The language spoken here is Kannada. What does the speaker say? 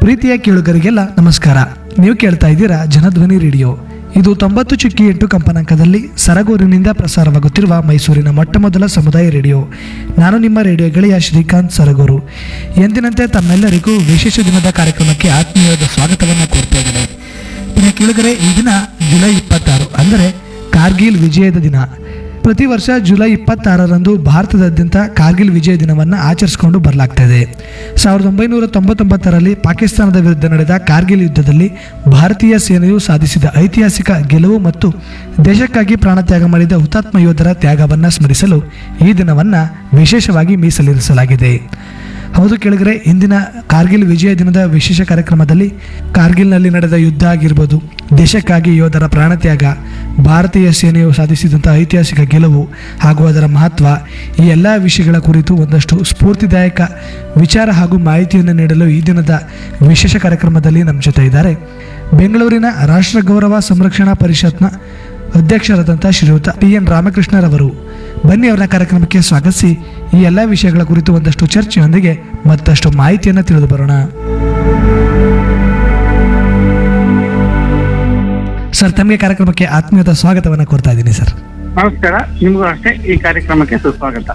ಪ್ರೀತಿಯ ಕೇಳುಗರಿಗೆಲ್ಲ ನಮಸ್ಕಾರ ನೀವು ಕೇಳ್ತಾ ಇದ್ದೀರಾ ಜನಧ್ವನಿ ರೇಡಿಯೋ ಇದು ತೊಂಬತ್ತು ಚುಕ್ಕಿ ಎಂಟು ಕಂಪನಾಂಕದಲ್ಲಿ ಸರಗೂರಿನಿಂದ ಪ್ರಸಾರವಾಗುತ್ತಿರುವ ಮೈಸೂರಿನ ಮೊಟ್ಟ ಮೊದಲ ಸಮುದಾಯ ರೇಡಿಯೋ ನಾನು ನಿಮ್ಮ ರೇಡಿಯೋ ಗೆಳೆಯ ಶ್ರೀಕಾಂತ್ ಸರಗೂರು ಎಂದಿನಂತೆ ತಮ್ಮೆಲ್ಲರಿಗೂ ವಿಶೇಷ ದಿನದ ಕಾರ್ಯಕ್ರಮಕ್ಕೆ ಆತ್ಮೀಯವಾದ ಸ್ವಾಗತವನ್ನು ಕೋರ್ತಾ ಇದ್ದೇನೆ ಇನ್ನು ಕೇಳಿದರೆ ಈ ದಿನ ಜುಲೈ ಇಪ್ಪತ್ತಾರು ಅಂದರೆ ಕಾರ್ಗಿಲ್ ವಿಜಯದ ದಿನ ಪ್ರತಿ ವರ್ಷ ಜುಲೈ ಇಪ್ಪತ್ತಾರರಂದು ಭಾರತದಾದ್ಯಂತ ಕಾರ್ಗಿಲ್ ವಿಜಯ ದಿನವನ್ನು ಆಚರಿಸಿಕೊಂಡು ಬರಲಾಗ್ತಾ ಇದೆ ಸಾವಿರದ ಒಂಬೈನೂರ ತೊಂಬತ್ತೊಂಬತ್ತರಲ್ಲಿ ಪಾಕಿಸ್ತಾನದ ವಿರುದ್ಧ ನಡೆದ ಕಾರ್ಗಿಲ್ ಯುದ್ಧದಲ್ಲಿ ಭಾರತೀಯ ಸೇನೆಯು ಸಾಧಿಸಿದ ಐತಿಹಾಸಿಕ ಗೆಲುವು ಮತ್ತು ದೇಶಕ್ಕಾಗಿ ಪ್ರಾಣತ್ಯಾಗ ಮಾಡಿದ ಹುತಾತ್ಮ ಯೋಧರ ತ್ಯಾಗವನ್ನು ಸ್ಮರಿಸಲು ಈ ದಿನವನ್ನು ವಿಶೇಷವಾಗಿ ಮೀಸಲಿರಿಸಲಾಗಿದೆ ಹೌದು ಕೇಳಿದ್ರೆ ಇಂದಿನ ಕಾರ್ಗಿಲ್ ವಿಜಯ ದಿನದ ವಿಶೇಷ ಕಾರ್ಯಕ್ರಮದಲ್ಲಿ ಕಾರ್ಗಿಲ್ನಲ್ಲಿ ನಡೆದ ಯುದ್ಧ ಆಗಿರ್ಬೋದು ದೇಶಕ್ಕಾಗಿ ಯೋಧರ ಪ್ರಾಣತ್ಯಾಗ ಭಾರತೀಯ ಸೇನೆಯು ಸಾಧಿಸಿದಂಥ ಐತಿಹಾಸಿಕ ಗೆಲುವು ಹಾಗೂ ಅದರ ಮಹತ್ವ ಈ ಎಲ್ಲ ವಿಷಯಗಳ ಕುರಿತು ಒಂದಷ್ಟು ಸ್ಫೂರ್ತಿದಾಯಕ ವಿಚಾರ ಹಾಗೂ ಮಾಹಿತಿಯನ್ನು ನೀಡಲು ಈ ದಿನದ ವಿಶೇಷ ಕಾರ್ಯಕ್ರಮದಲ್ಲಿ ನಮ್ಮ ಜೊತೆ ಇದ್ದಾರೆ ಬೆಂಗಳೂರಿನ ರಾಷ್ಟ್ರ ಗೌರವ ಸಂರಕ್ಷಣಾ ಪರಿಷತ್ನ ಅಧ್ಯಕ್ಷರಾದಂಥ ಶ್ರೀಯುತ ಟಿ ಎನ್ ರಾಮಕೃಷ್ಣರವರು ಬನ್ನಿ ಅವರ ಕಾರ್ಯಕ್ರಮಕ್ಕೆ ಸ್ವಾಗತಿಸಿ ಈ ಎಲ್ಲ ವಿಷಯಗಳ ಕುರಿತು ಒಂದಷ್ಟು ಚರ್ಚೆಯೊಂದಿಗೆ ಮತ್ತಷ್ಟು ಮಾಹಿತಿಯನ್ನು ತಿಳಿದು ಬರೋಣ ಸರ್ ತಮಗೆ ಕಾರ್ಯಕ್ರಮಕ್ಕೆ ಆತ್ಮೀಯದ ಸ್ವಾಗತವನ್ನು ಕೋರ್ತಾ ಇದ್ದೀನಿ ಸರ್ ನಮಸ್ಕಾರ ನಿಮಗೂ ಅಷ್ಟೇ ಈ ಕಾರ್ಯಕ್ರಮಕ್ಕೆ ಸುಸ್ವಾಗತ